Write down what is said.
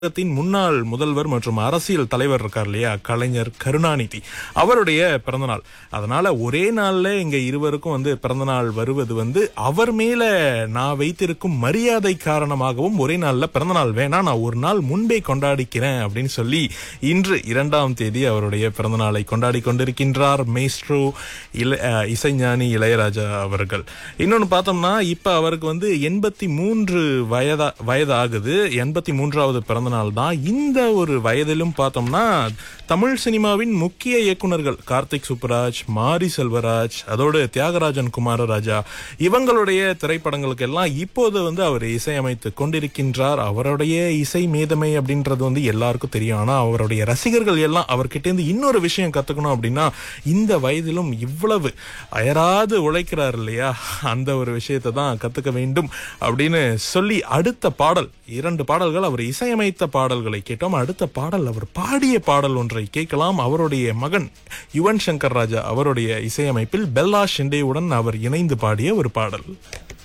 தமிழகத்தின் முன்னாள் முதல்வர் மற்றும் அரசியல் தலைவர் இருக்கார் இல்லையா கலைஞர் கருணாநிதி அவருடைய பிறந்தநாள் அதனால ஒரே நாள்ல எங்க இருவருக்கும் வந்து பிறந்தநாள் வருவது வந்து அவர் மேல நான் வைத்திருக்கும் மரியாதை காரணமாகவும் ஒரே நாள்ல பிறந்தநாள் வேணாம் நான் ஒரு நாள் முன்பே கொண்டாடிக்கிறேன் அப்படின்னு சொல்லி இன்று இரண்டாம் தேதி அவருடைய பிறந்தநாளை கொண்டாடி கொண்டிருக்கின்றார் மேஸ்ட்ரோ இல அஹ், இசைஞானி இளையராஜா அவர்கள் இன்னொன்னு பார்த்தோம்னா இப்ப அவருக்கு வந்து எண்பத்தி மூன்று வயதா வயது ஆகுது எண்பத்தி மூன்றாவது பிறந்த நாள் தான் இந்த ஒரு வயதிலும் பார்த்தோம்னா தமிழ் சினிமாவின் முக்கிய இயக்குனர்கள் கார்த்திக் சுப்புராஜ் மாரி செல்வராஜ் அதோடு தியாகராஜன் குமாரராஜா இவங்களுடைய திரைப்படங்களுக்கு எல்லாம் இப்போது வந்து அவர் இசையமைத்து கொண்டிருக்கின்றார் அவருடைய இசை மேதமை அப்படின்றது வந்து எல்லாருக்கும் தெரியும் ஆனா அவருடைய ரசிகர்கள் எல்லாம் அவர்கிட்ட இருந்து இன்னொரு விஷயம் கத்துக்கணும் அப்படின்னா இந்த வயதிலும் இவ்வளவு அயராது உழைக்கிறார் இல்லையா அந்த ஒரு விஷயத்தை தான் கத்துக்க வேண்டும் அப்படின்னு சொல்லி அடுத்த பாடல் இரண்டு பாடல்கள் அவர் இசையமைத்த பாடல்களை கேட்டோம் அடுத்த பாடல் அவர் பாடிய பாடல் ஒன்றை கேட்கலாம் அவருடைய மகன் யுவன் சங்கர் ராஜா அவருடைய இசையமைப்பில் பெல்லா ஷிண்டேவுடன் அவர் இணைந்து பாடிய ஒரு பாடல்